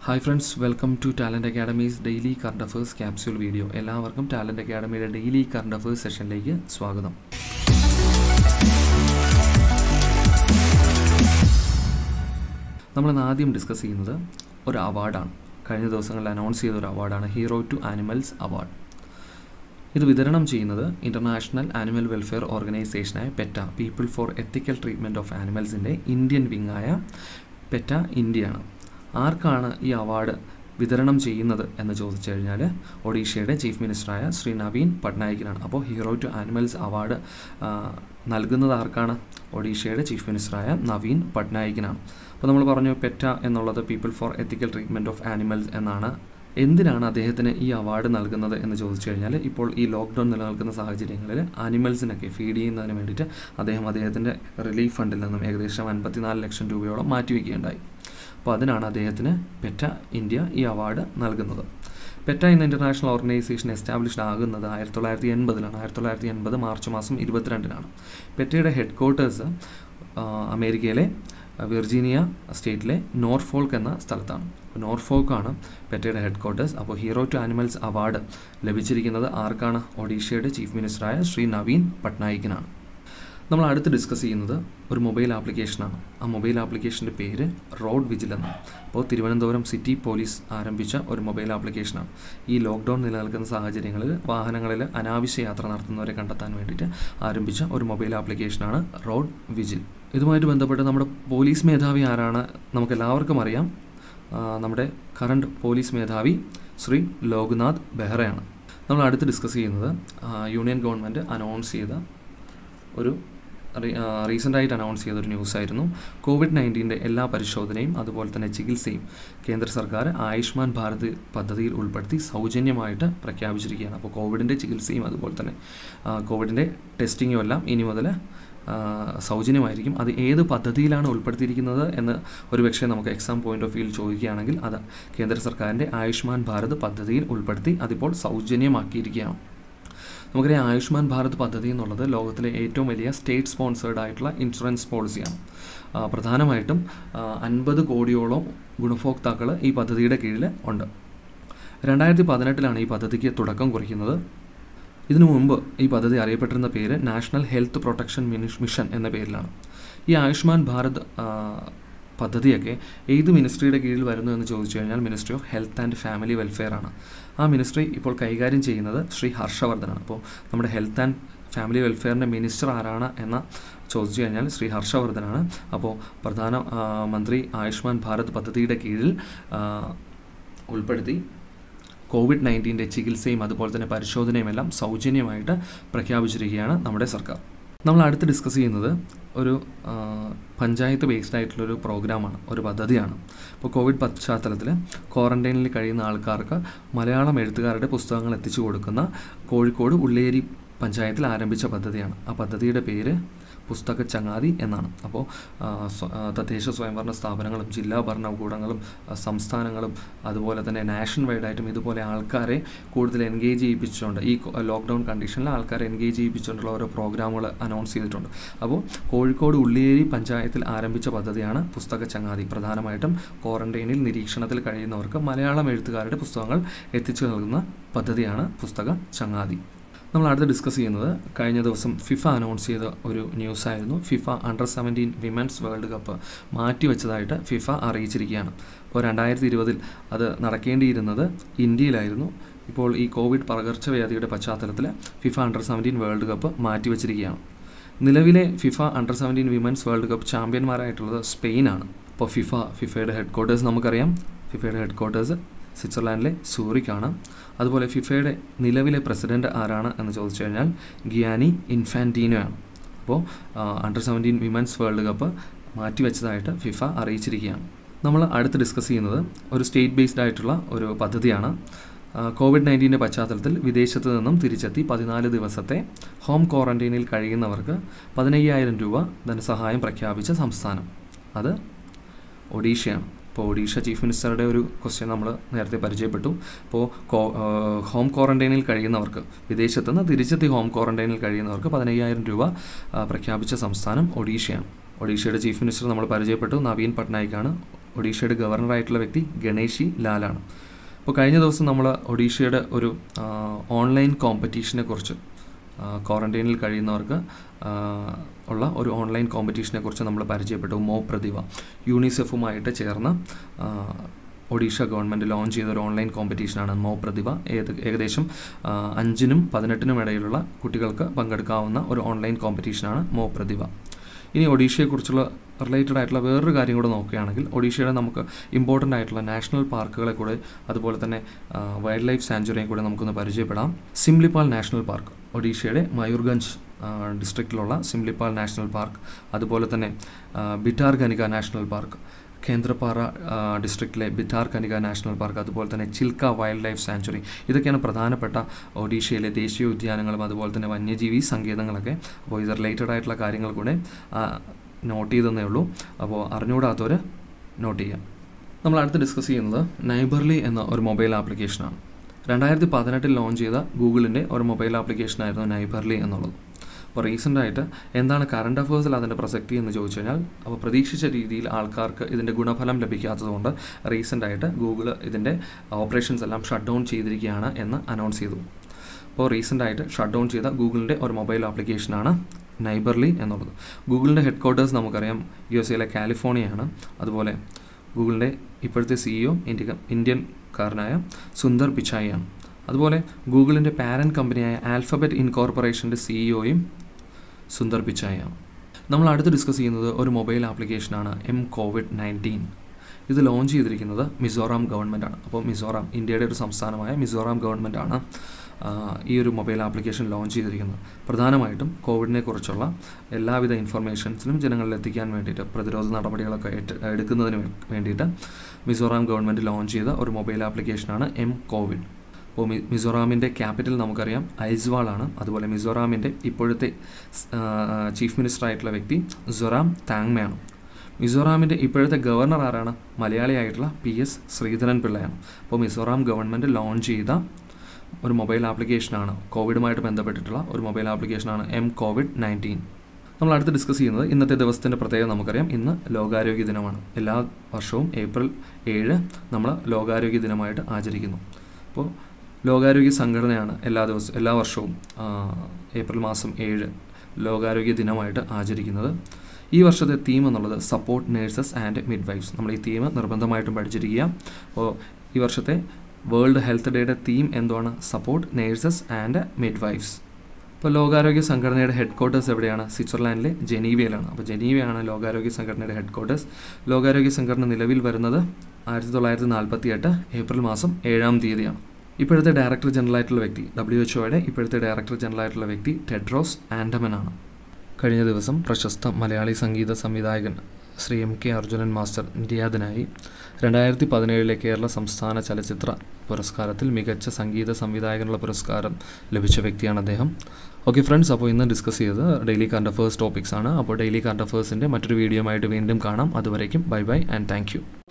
hi friends welcome to talent academy's daily current affairs capsule video എല്ലാവർക്കും talent അക്കാഡമിയുടെ daily current affairs സെഷനിലേക്ക് സ്വാഗതം നമ്മളിന്ന് ആദ്യം ഡിസ്കസ് ചെയ്യുന്നത് ഒരു അവാർഡാണ് കഴിഞ്ഞ ദിവസങ്ങളിൽ അനൗൺസ് ചെയ്ത ഒരു അവാർഡാണ് ഹീറോ ടു ആനിമൽസ് അവാർഡ് ഇത് വിതരണം ചെയ്യുന്നത് ഇൻ്റർനാഷണൽ ആനിമൽ വെൽഫെയർ ഓർഗനൈസേഷനായ PETA people for ethical treatment of ആനിമൽസിൻ്റെ ഇന്ത്യൻ വിങ്ങായ പെറ്റ ഇന്ത്യയാണ് ആർക്കാണ് ഈ അവാർഡ് വിതരണം ചെയ്യുന്നത് എന്ന് ചോദിച്ചു കഴിഞ്ഞാൽ ഒഡീഷയുടെ ചീഫ് മിനിസ്റ്ററായ ശ്രീ നവീൻ പട്നായിക്കിനാണ് അപ്പോൾ ഹീറോ ടു ആനിമൽസ് അവാർഡ് നൽകുന്നത് ആർക്കാണ് ഒഡീഷയുടെ ചീഫ് മിനിസ്റ്ററായ നവീൻ പട്നായിക്കിനാണ് അപ്പോൾ നമ്മൾ പറഞ്ഞു പെറ്റ എന്നുള്ളത് people for ethical treatment of animals എന്നാണ് എന്തിനാണ് അദ്ദേഹത്തിന് ഈ അവാർഡ് നൽകുന്നത് എന്ന് ചോദിച്ചു കഴിഞ്ഞാൽ ഇപ്പോൾ ഈ ലോക്ക്ഡൗൺ നിലനിൽക്കുന്ന സാഹചര്യങ്ങളിൽ ആനിമൽസിനൊക്കെ ഫീഡ് ചെയ്യുന്നതിന് വേണ്ടിയിട്ട് അദ്ദേഹം അദ്ദേഹത്തിൻ്റെ റിലീഫ് ഫണ്ടിൽ നിന്നും ഏകദേശം അൻപത്തിനാല് ലക്ഷം രൂപയോളം മാറ്റിവെക്കുകയുണ്ടായി അപ്പോൾ അതിനാണ് അദ്ദേഹത്തിന് പെറ്റ ഇന്ത്യ ഈ അവാർഡ് നൽകുന്നത് പെറ്റ എന്ന ഇൻ്റർനാഷണൽ ഓർഗനൈസേഷൻ എസ്റ്റാബ്ലിഷ്ഡ് ആകുന്നത് ആയിരത്തി തൊള്ളായിരത്തി എൺപതിലാണ് ആയിരത്തി തൊള്ളായിരത്തി എൺപത് മാർച്ച് മാസം ഇരുപത്തിരണ്ടിനാണ് പെറ്റയുടെ ഹെഡ് ക്വാർട്ടേഴ്സ് അമേരിക്കയിലെ വിർജീനിയ സ്റ്റേറ്റിലെ നോർഫോൾക്ക് എന്ന സ്ഥലത്താണ് നോർഫോക്കാണ് പെറ്റയുടെ ഹെഡ് ക്വാർട്ടേഴ്സ് അപ്പോൾ ഹീറോ ടു ആനിമൽസ് അവാർഡ് ലഭിച്ചിരിക്കുന്നത് ആർക്കാണ് ഒഡീഷയുടെ ചീഫ് മിനിസ്റ്ററായ ശ്രീ നവീൻ പട്നായിക്കിനാണ് നമ്മൾ അടുത്ത് ഡിസ്കസ് ചെയ്യുന്നത് ഒരു മൊബൈൽ ആപ്ലിക്കേഷനാണ് ആ മൊബൈൽ ആപ്ലിക്കേഷൻ്റെ പേര് റോഡ് വിജിൽ എന്നാണ് അപ്പോൾ തിരുവനന്തപുരം സിറ്റി പോലീസ് ആരംഭിച്ച ഒരു മൊബൈൽ ആപ്ലിക്കേഷനാണ് ഈ ലോക്ക്ഡൗൺ നിലനിൽക്കുന്ന സാഹചര്യങ്ങളിൽ വാഹനങ്ങളിൽ അനാവശ്യ യാത്ര നടത്തുന്നവരെ കണ്ടെത്താൻ വേണ്ടിയിട്ട് ആരംഭിച്ച ഒരു മൊബൈൽ ആപ്ലിക്കേഷനാണ് റോഡ് വിജിൽ ഇതുമായിട്ട് ബന്ധപ്പെട്ട് നമ്മുടെ പോലീസ് മേധാവി ആരാണ് നമുക്ക് എല്ലാവർക്കും അറിയാം നമ്മുടെ കറണ്ട് പോലീസ് മേധാവി ശ്രീ ലോക്നാഥ് ബെഹ്റയാണ് നമ്മൾ അടുത്ത് ഡിസ്കസ് ചെയ്യുന്നത് യൂണിയൻ ഗവൺമെൻറ് അനൗൺസ് ചെയ്ത ഒരു റീസെൻ്റായിട്ട് അനൗൺസ് ചെയ്തൊരു ന്യൂസായിരുന്നു കോവിഡ് നയൻറ്റീൻ്റെ എല്ലാ പരിശോധനയും അതുപോലെ തന്നെ ചികിത്സയും കേന്ദ്ര സർക്കാർ ആയുഷ്മാൻ ഭാരത് പദ്ധതിയിൽ ഉൾപ്പെടുത്തി സൗജന്യമായിട്ട് പ്രഖ്യാപിച്ചിരിക്കുകയാണ് അപ്പോൾ കോവിഡിൻ്റെ ചികിത്സയും അതുപോലെ തന്നെ കോവിഡിൻ്റെ ടെസ്റ്റിങ്ങും എല്ലാം ഇനി മുതൽ സൗജന്യമായിരിക്കും അത് ഏത് പദ്ധതിയിലാണ് ഉൾപ്പെടുത്തിയിരിക്കുന്നത് എന്ന് ഒരുപക്ഷെ നമുക്ക് എക്സാം പോയിന്റ് ഓഫ് വ്യൂവിൽ ചോദിക്കുകയാണെങ്കിൽ അത് കേന്ദ്ര സർക്കാരിൻ്റെ ആയുഷ്മാൻ ഭാരത് പദ്ധതിയിൽ ഉൾപ്പെടുത്തി അതിപ്പോൾ സൗജന്യമാക്കിയിരിക്കുകയാണ് നമുക്കറിയാം ആയുഷ്മാൻ ഭാരത് പദ്ധതി എന്നുള്ളത് ലോകത്തിലെ ഏറ്റവും വലിയ സ്റ്റേറ്റ് സ്പോൺസേർഡ് ആയിട്ടുള്ള ഇൻഷുറൻസ് പോളിസിയാണ് പ്രധാനമായിട്ടും അൻപത് കോടിയോളം ഗുണഭോക്താക്കൾ ഈ പദ്ധതിയുടെ കീഴിൽ ഉണ്ട് രണ്ടായിരത്തി പതിനെട്ടിലാണ് ഈ പദ്ധതിക്ക് തുടക്കം കുറിക്കുന്നത് ഇതിനു മുമ്പ് ഈ പദ്ധതി അറിയപ്പെട്ടിരുന്ന പേര് നാഷണൽ ഹെൽത്ത് പ്രൊട്ടക്ഷൻ മിഷൻ എന്ന പേരിലാണ് ഈ ആയുഷ്മാൻ ഭാരത് പദ്ധതിയൊക്കെ ഏത് മിനിസ്ട്രിയുടെ കീഴിൽ വരുന്നു എന്ന് ചോദിച്ചു കഴിഞ്ഞാൽ ministry of health and family welfare ആണ് ആ മിനിസ്ട്രി ഇപ്പോൾ കൈകാര്യം ചെയ്യുന്നത് ശ്രീ ഹർഷവർദ്ധനാണ് അപ്പോൾ നമ്മുടെ ഹെൽത്ത് ആൻഡ് ഫാമിലി വെൽഫെയറിൻ്റെ മിനിസ്റ്റർ ആരാണ് എന്ന ചോദിച്ചു കഴിഞ്ഞാൽ ശ്രീ ഹർഷവർദ്ധനാണ് അപ്പോൾ പ്രധാന മന്ത്രി ആയുഷ്മാൻ ഭാരത് പദ്ധതിയുടെ കീഴിൽ ഉൾപ്പെടുത്തി കോവിഡ് നയൻറ്റീൻ്റെ ചികിത്സയും അതുപോലെ തന്നെ പരിശോധനയും എല്ലാം സൗജന്യമായിട്ട് പ്രഖ്യാപിച്ചിരിക്കുകയാണ് നമ്മുടെ സർക്കാർ നമ്മൾ അടുത്ത് ഡിസ്കസ് ചെയ്യുന്നത് ഒരു പഞ്ചായത്ത് ബേസ്ഡ് ആയിട്ടുള്ളൊരു പ്രോഗ്രാമാണ് ഒരു പദ്ധതിയാണ് ഇപ്പോൾ കോവിഡ് പശ്ചാത്തലത്തിൽ ക്വാറന്റൈനിൽ കഴിയുന്ന ആൾക്കാർക്ക് മലയാളം എഴുത്തുകാരുടെ പുസ്തകങ്ങൾ എത്തിച്ചു കൊടുക്കുന്ന കോഴിക്കോട് ഉള്ളേരി പഞ്ചായത്തിൽ ആരംഭിച്ച പദ്ധതിയാണ് ആ പദ്ധതിയുടെ പേര് പുസ്തക ചങ്ങാതി എന്നാണ് അപ്പോൾ തദ്ദേശ സ്വയംഭരണ സ്ഥാപനങ്ങളും ജില്ലാ ഭരണകൂടങ്ങളും സംസ്ഥാനങ്ങളും അതുപോലെ തന്നെ നാഷൻ വൈഡായിട്ടും ഇതുപോലെ ആൾക്കാരെ കൂടുതൽ എൻഗേജ് ചെയ്യിപ്പിച്ചുകൊണ്ട് ഈ ലോക്ക്ഡൗൺ കണ്ടീഷനിൽ ആൾക്കാരെ എൻഗേജ് ചെയ്യിപ്പിച്ചുകൊണ്ടുള്ള ഓരോ പ്രോഗ്രാമുകൾ അനൗൺസ് ചെയ്തിട്ടുണ്ട് അപ്പോൾ കോഴിക്കോട് ഉള്ളിയേരി പഞ്ചായത്തിൽ ആരംഭിച്ച പദ്ധതിയാണ് പുസ്തക ചങ്ങാതി പ്രധാനമായിട്ടും ക്വാറന്റൈനിൽ നിരീക്ഷണത്തിൽ കഴിയുന്നവർക്ക് മലയാളം എഴുത്തുകാരുടെ പുസ്തകങ്ങൾ എത്തിച്ചു നൽകുന്ന പദ്ധതിയാണ് പുസ്തക ചങ്ങാതി നമ്മൾ അടുത്ത് ഡിസ്കസ് ചെയ്യുന്നത് കഴിഞ്ഞ ദിവസം ഫിഫ അനൗൺസ് ചെയ്ത ഒരു ന്യൂസായിരുന്നു FIFA under seventeen women's world cup മാറ്റിവെച്ചതായിട്ട് ഫിഫ അറിയിച്ചിരിക്കുകയാണ് അപ്പോൾ രണ്ടായിരത്തി ഇരുപതിൽ അത് നടക്കേണ്ടിയിരുന്നത് ഇന്ത്യയിലായിരുന്നു ഇപ്പോൾ ഈ കോവിഡ് പകർച്ചവ്യാധിയുടെ പശ്ചാത്തലത്തിൽ FIFA under seventeen world cup മാറ്റിവെച്ചിരിക്കുകയാണ് നിലവിലെ FIFA under seventeen women's world cup ചാമ്പ്യന്മാരായിട്ടുള്ളത് സ്പെയിനാണ് അപ്പോൾ ഫിഫ ഫിഫയുടെ ഹെഡ് ക്വാർട്ടേഴ്സ് നമുക്കറിയാം ഫിഫയുടെ ഹെഡ് ക്വാർട്ടേഴ്സ് സ്വിറ്റ്സർലാൻഡിലെ സൂറിക്കാണ് അതുപോലെ ഫിഫയുടെ നിലവിലെ പ്രസിഡന്റ് ആരാണ് എന്ന് ചോദിച്ചു കഴിഞ്ഞാൽ ഗിയാനി ഇൻഫാൻറ്റീനോ ആണ് അപ്പോൾ under seventeen women's world cup മാറ്റിവെച്ചതായിട്ട് ഫിഫ അറിയിച്ചിരിക്കുകയാണ് നമ്മൾ അടുത്ത് ഡിസ്കസ് ചെയ്യുന്നത് ഒരു സ്റ്റേറ്റ് ബേസ്ഡ് ആയിട്ടുള്ള ഒരു പദ്ധതിയാണ് കോവിഡ് നയൻറ്റീൻ്റെ പശ്ചാത്തലത്തിൽ വിദേശത്ത് നിന്നും തിരിച്ചെത്തി പതിനാല് ദിവസത്തെ ഹോം ക്വാറന്റൈനിൽ കഴിയുന്നവർക്ക് പതിനയ്യായിരം രൂപ ധനസഹായം പ്രഖ്യാപിച്ച സംസ്ഥാനം അത് ഒഡീഷയാണ് ഇപ്പോൾ ഒഡീഷ ചീഫ് മിനിസ്റ്ററുടെ ഒരു ക്വസ്റ്റ്യൻ നമ്മൾ നേരത്തെ പരിചയപ്പെട്ടു അപ്പോൾ ഹോം ക്വാറന്റൈനിൽ കഴിയുന്നവർക്ക് വിദേശത്ത് നിന്ന് തിരിച്ചെത്തി ഹോം ക്വാറന്റൈനിൽ കഴിയുന്നവർക്ക് പതിനയ്യായിരം രൂപ പ്രഖ്യാപിച്ച സംസ്ഥാനം ഒഡീഷയാണ് ഒഡീഷയുടെ ചീഫ് മിനിസ്റ്റർ നമ്മൾ പരിചയപ്പെട്ടു നവീൻ പട്നായിക്കാണ് ഒഡീഷയുടെ ഗവർണറായിട്ടുള്ള വ്യക്തി ഗണേഷി ലാലാണ് അപ്പോൾ കഴിഞ്ഞ ദിവസം നമ്മൾ ഒഡീഷയുടെ ഒരു ആ, ഓൺലൈൻ കോമ്പറ്റീഷനെ കുറിച്ച് ആ, ക്വാറന്റൈനിൽ കഴിയുന്നവർക്ക് ആ, ഉള്ള ഒരു ഓൺലൈൻ കോമ്പറ്റീഷനെ കുറിച്ച് നമ്മൾ പരിചയപ്പെട്ടു മോ പ്രതിഭ യൂണിസെഫുമായിട്ട് ചേർന്ന് ആ, ഒഡീഷ ഗവൺമെൻറ് ലോഞ്ച് ചെയ്ത ഒരു ഓൺലൈൻ കോമ്പറ്റീഷനാണ് മോ പ്രതിഭ ഏത് ഏകദേശം ആ, അഞ്ചിനും പതിനെട്ടിനും ഇടയിലുള്ള കുട്ടികൾക്ക് പങ്കെടുക്കാവുന്ന ഒരു ഓൺലൈൻ കോമ്പറ്റീഷനാണ് മോ പ്രതിഭ ഇനി ഒഡീഷയെക്കുറിച്ചുള്ള റിലേറ്റഡ് ആയിട്ടുള്ള വേറൊരു കാര്യം കൂടെ നോക്കുകയാണെങ്കിൽ ഒഡീഷയുടെ നമുക്ക് ഇമ്പോർട്ടൻ്റ് ആയിട്ടുള്ള നാഷണൽ പാർക്കുകളെ കൂടെ അതുപോലെ തന്നെ വൈൽഡ് ലൈഫ് സാഞ്ചുറിയെ കൂടെ നമുക്കൊന്ന് പരിചയപ്പെടാം സിംലിപാൽ നാഷണൽ പാർക്ക് ഒഡീഷയുടെ മയൂർഗഞ്ച് ഡിസ്ട്രിക്റ്റിലുള്ള സിംലിപാൽ നാഷണൽ പാർക്ക് അതുപോലെ തന്നെ ആ, Bhitarkanika national park Kendrapara ആ, ഡിസ്ട്രിക്റ്റിലെ ബിറ്റാർ കനിക നാഷണൽ പാർക്ക് അതുപോലെ തന്നെ ചിൽക്ക വൈൽഡ് ലൈഫ് സാഞ്ചുറി ഇതൊക്കെയാണ് പ്രധാനപ്പെട്ട ഒഡീഷയിലെ ദേശീയ ഉദ്യാനങ്ങളും അതുപോലെ തന്നെ വന്യജീവി സങ്കേതങ്ങളൊക്കെ അപ്പോൾ ഇത് റിലേറ്റഡ് ആയിട്ടുള്ള കാര്യങ്ങൾ കൂടെ നോട്ട് ചെയ്തെന്നേ ഉള്ളൂ അപ്പോൾ അറിഞ്ഞുകൂടാത്തവർ നോട്ട് ചെയ്യാം നമ്മൾ അടുത്ത് ഡിസ്കസ് ചെയ്യുന്നത് നൈബർലി എന്ന ഒരു മൊബൈൽ ആപ്ലിക്കേഷനാണ് രണ്ടായിരത്തി പതിനെട്ടിൽ ലോഞ്ച് ചെയ്ത ഗൂഗിളിൻ്റെ ഒരു മൊബൈൽ ആപ്ലിക്കേഷനായിരുന്നു നൈബർലി എന്നുള്ളത് അപ്പോൾ റീസെൻ്റ് ആയിട്ട് എന്താണ് കറണ്ട് അഫേഴ്സിൽ അതിൻ്റെ പ്രസക്തി എന്ന് ചോദിച്ചു കഴിഞ്ഞാൽ അപ്പോൾ പ്രതീക്ഷിച്ച രീതിയിൽ ആൾക്കാർക്ക് ഇതിൻ്റെ ഗുണഫലം ലഭിക്കാത്തതുകൊണ്ട് റീസെൻ്റ് ആയിട്ട് ഗൂഗിൾ ഇതിൻ്റെ ഓപ്പറേഷൻസ് എല്ലാം ഷട്ട് ഡൗൺ ചെയ്തിരിക്കുകയാണ് എന്ന് അനൗൺസ് ചെയ്തു അപ്പോൾ റീസെൻ്റ് ആയിട്ട് ഷട്ട് ഡൗൺ ചെയ്ത ഗൂഗിളിൻ്റെ ഒരു മൊബൈൽ ആപ്ലിക്കേഷനാണ് നൈബർലി എന്നുള്ളത് ഗൂഗിളിൻ്റെ ഹെഡ് ക്വാർട്ടേഴ്സ് നമുക്കറിയാം യു എസ് എയിലെ കാലിഫോർണിയയാണ് അതുപോലെ ഗൂഗിളിൻ്റെ ഇപ്പോഴത്തെ സിഇഒ ഇന്ത്യ ഇന്ത്യൻകാരനായ സുന്ദർ പിച്ചായിയാണ് അതുപോലെ ഗൂഗിളിൻ്റെ പാരൻറ്റ് കമ്പനിയായ ആൽഫബറ്റ് ഇൻകോർപ്പറേഷൻ്റെ സിഇഒയും സുന്ദർ പിച്ചായാണ് നമ്മൾ അടുത്ത് ഡിസ്കസ് ചെയ്യുന്നത് ഒരു മൊബൈൽ ആപ്ലിക്കേഷനാണ് എം കോവിഡ് നയൻറ്റീൻ ഇത് ലോഞ്ച് ചെയ്തിരിക്കുന്നത് മിസോറാം ഗവൺമെൻറ്റാണ് അപ്പോൾ മിസോറാം ഇന്ത്യയുടെ ഒരു സംസ്ഥാനമായ മിസോറാം ഗവൺമെൻറ്റാണ് ഈ ഒരു മൊബൈൽ ആപ്ലിക്കേഷൻ ലോഞ്ച് ചെയ്തിരിക്കുന്നത് പ്രധാനമായിട്ടും കോവിഡിനെ കുറിച്ചുള്ള എല്ലാവിധ ഇൻഫർമേഷൻസിനും ജനങ്ങളിൽ എത്തിക്കാൻ വേണ്ടിയിട്ട് പ്രതിരോധ നടപടികളൊക്കെ ഏറ്റ എടുക്കുന്നതിന് വേ- വേണ്ടിയിട്ട് മിസോറാം ഗവൺമെൻറ് ലോഞ്ച് ചെയ്ത ഒരു മൊബൈൽ ആപ്ലിക്കേഷനാണ് എം കോവിഡ് അപ്പോൾ മി മിസോറാമിൻ്റെ ക്യാപിറ്റൽ നമുക്കറിയാം ഐസ്വാളാണ് അതുപോലെ മിസോറാമിൻ്റെ ഇപ്പോഴത്തെ സ്- ആ, ചീഫ് മിനിസ്റ്റർ ആയിട്ടുള്ള വ്യക്തി സൊറാം താങ്മയാണ് മിസോറാമിൻ്റെ ഇപ്പോഴത്തെ ഗവർണർ ആരാണ് മലയാളിയായിട്ടുള്ള പി എസ് ശ്രീധരൻ പിള്ളയാണ് അപ്പോൾ മിസോറാം ഗവൺമെൻറ് ലോഞ്ച് ചെയ്ത ഒരു മൊബൈൽ ആപ്ലിക്കേഷനാണ് കോവിഡുമായിട്ട് ബന്ധപ്പെട്ടിട്ടുള്ള ഒരു മൊബൈൽ ആപ്ലിക്കേഷനാണ് എം കോവിഡ് നയൻറ്റീൻ നമ്മൾ അടുത്ത് ഡിസ്കസ് ചെയ്യുന്നത് ഇന്നത്തെ ദിവസത്തിൻ്റെ പ്രത്യേകത നമുക്കറിയാം ഇന്ന് ലോകാരോഗ്യ ദിനമാണ് എല്ലാ വർഷവും ഏപ്രിൽ ഏഴ് നമ്മൾ ലോകാരോഗ്യ ദിനമായിട്ട് ആചരിക്കുന്നു അപ്പോൾ ലോകാരോഗ്യ സംഘടനയാണ് എല്ലാ ദിവസവും എല്ലാ വർഷവും ആ, ഏപ്രിൽ മാസം ഏഴ് ലോകാരോഗ്യ ദിനമായിട്ട് ആചരിക്കുന്നത് ഈ വർഷത്തെ തീം എന്നുള്ളത് സപ്പോർട്ട് നേഴ്സസ് ആൻഡ് മിഡ്വൈഫ്സ് നമ്മൾ ഈ തീം നിർബന്ധമായിട്ടും പഠിച്ചിരിക്കുക അപ്പോൾ ഈ വർഷത്തെ വേൾഡ് ഹെൽത്ത് ഡേയുടെ തീം എന്താണ് സപ്പോർട്ട് നേഴ്സസ് ആൻഡ് മിഡ്വൈഫ്സ് ഇപ്പോൾ ലോകാരോഗ്യ സംഘടനയുടെ ഹെഡ് ക്വാർട്ടേഴ്സ് എവിടെയാണ് സ്വിറ്റ്സർലാൻഡിലെ ജനീവയിലാണ് അപ്പോൾ ജനീവയാണ് ലോകാരോഗ്യ സംഘടനയുടെ ഹെഡ് ക്വാർട്ടേഴ്സ് ലോകാരോഗ്യ സംഘടന നിലവിൽ വരുന്നത് ആയിരത്തി തൊള്ളായിരത്തി നാൽപ്പത്തി എട്ട് ഏപ്രിൽ മാസം ഏഴാം തീയതിയാണ് ഇപ്പോഴത്തെ ഡയറക്ടർ ജനറൽ ആയിട്ടുള്ള വ്യക്തി ഡബ്ല്യു എച്ച് ഒയുടെ ഇപ്പോഴത്തെ ഡയറക്ടർ ജനറൽ ആയിട്ടുള്ള വ്യക്തി ടെഡ്രോസ് ആൻഡമൻ ആണ് കഴിഞ്ഞ ദിവസം പ്രശസ്ത മലയാളി സംഗീത സംവിധായകൻ Shri M K Arjunan master നിര്യാതനായി രണ്ടായിരത്തി പതിനേഴിലെ കേരള സംസ്ഥാന ചലച്ചിത്ര പുരസ്കാരത്തിൽ മികച്ച സംഗീത സംവിധായകനുള്ള പുരസ്കാരം ലഭിച്ച വ്യക്തിയാണ് അദ്ദേഹം ഓക്കെ ഫ്രണ്ട്സ് അപ്പോൾ ഇന്ന് ഡിസ്കസ് ചെയ്തത് ഡെയിലി കറണ്ട് അഫേഴ്സ് ടോപ്പിക്സ് ആണ് അപ്പോൾ ഡെയിലി കറണ്ട് അഫേഴ്സിൻ്റെ മറ്റൊരു വീഡിയോ ആയിട്ട് വീണ്ടും കാണാം അതുവരേക്കും bye bye and thank U